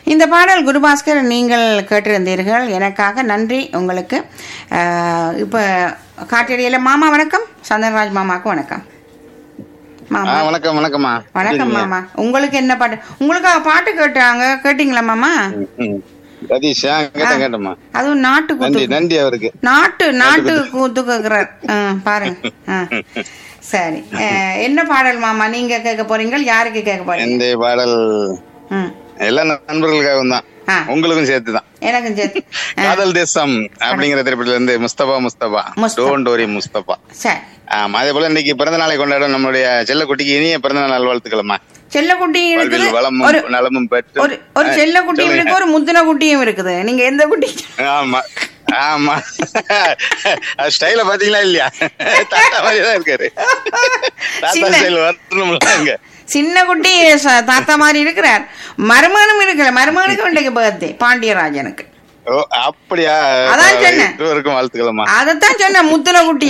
இந்த பாடல் குருபாஸ்கர் நீங்கள் கேட்டிருந்தீர்கள் எனக்காக நன்றி உங்களுக்கு அஹ், இப்ப காட்டடியில மாமா வணக்கம் சந்தன்ராஜ் மாமாவுக்கு வணக்கம் ஆ மாமா வணக்கம் வணக்கம்மா வணக்கம் மாமா உங்களுக்கு என்ன பாட்டு உங்களுக்காக பாட்டு கேட்டாங்க கேட்டீங்களா மாமா ம். சதீஷ் ஆ, கேட்டேன் கேட்டேம்மா அதுவும் நாட்டு நன்றி கூத்து நன்றி அவருக்கு நாட்டு நாட்டு கூத்து கேக்குறார் ஆ, பாருங்க ஆ. சரி அஹ், என்ன பாடல் மாமா நீங்க கேட்க போறீங்க யாருக்கு கேட்க போறீங்க இந்த பாடல் ம். எல்லா நண்பர்களுக்காகவும் தான் ஆ. உங்களுக்கும் சேர்த்து தான் எனக்கும் சேர்த்து ஆ, காதல் தேசம் அப்படிங்கிற திரைப்படத்துல இருந்து முஸ்தபா முஸ்தபா முஸ்தபா. டோன் டோரி முஸ்தபா சரி ஆமா அதே போல இன்னைக்கு பிறந்த நாளை கொண்டாடும் நம்மளுடைய செல்லக்குட்டிக்கு இனிய பிறந்த நாள் நல்வாழ்த்துக்கள்மா செல்லக்குட்டி இருக்குது வாழ்வில் வளமும் ஒரு நலமும் பெற்று ஒரு ஒரு ஆ, செல்ல குட்டியும் சொல்லுங்க. இருக்கு ஒரு முத்தின குட்டியும் இருக்குது நீங்க எந்த குட்டி ஆமா ஆமா ஸ்டைல பாத்தீங்களா இல்லையா தாத்தா மாதிரி தான் இருக்காரு தாத்தா சின்ன- ஸ்டைல் வரணும்ல அங்க சின்ன குட்டி ச- தாத்தா மாதிரி இருக்கிறார் மருமகனும் இருக்கிற மருமகனுக்கு இன்றைக்கு பர்த்டே பாண்டியராஜனுக்கு ஓ அப்படியா அதான் சொன்னேன். இருக்கும் வாழ்த்துக்கள்மா அதைத்தான் சொன்ன முத்தின குட்டி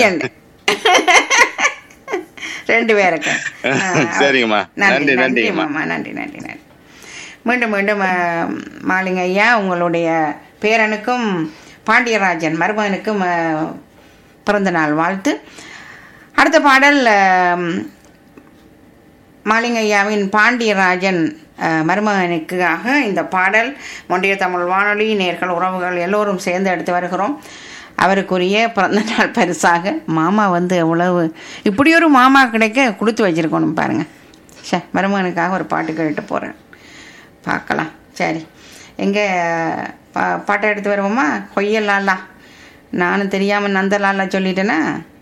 ரெண்டு பேருக்கு ஆ, சரிங்கம்மா. நன்றி நன்றி, நன்றி நன்றிங்கம்மா. மாமா நன்றி நன்றி நன்றி மீண்டும் மீண்டும் ஆ, மாலிங்க ஐயா உங்களுடைய பேரனுக்கும் பாண்டியராஜன் மருமகனுக்கும் ஆ, பிறந்த நாள் வாழ்த்து அடுத்த பாடல் ஆம், மாலிங்கையாவின் பாண்டியராஜன் அஹ், மருமகனுக்காக இந்த பாடல் மொண்டிய தமிழ் வானொலி நேர்கள் உறவுகள் எல்லோரும் சேர்ந்து எடுத்து வருகிறோம் அவருக்குரிய பிறந்த நாள் பரிசாக மாமா வந்து எவ்வளவு இப்படி ஒரு மாமா கிடைக்க கொடுத்து வச்சிருக்கணும் பாருங்க சே மருமகனுக்காக ஒரு பாட்டு கேட்டு போகிறேன் பார்க்கலாம் சரி எங்கே பா பாட்டை எடுத்து வருவோமா கொய்யலாலா நானும் தெரியாமல் நந்தலாலா சொல்லிட்டேனா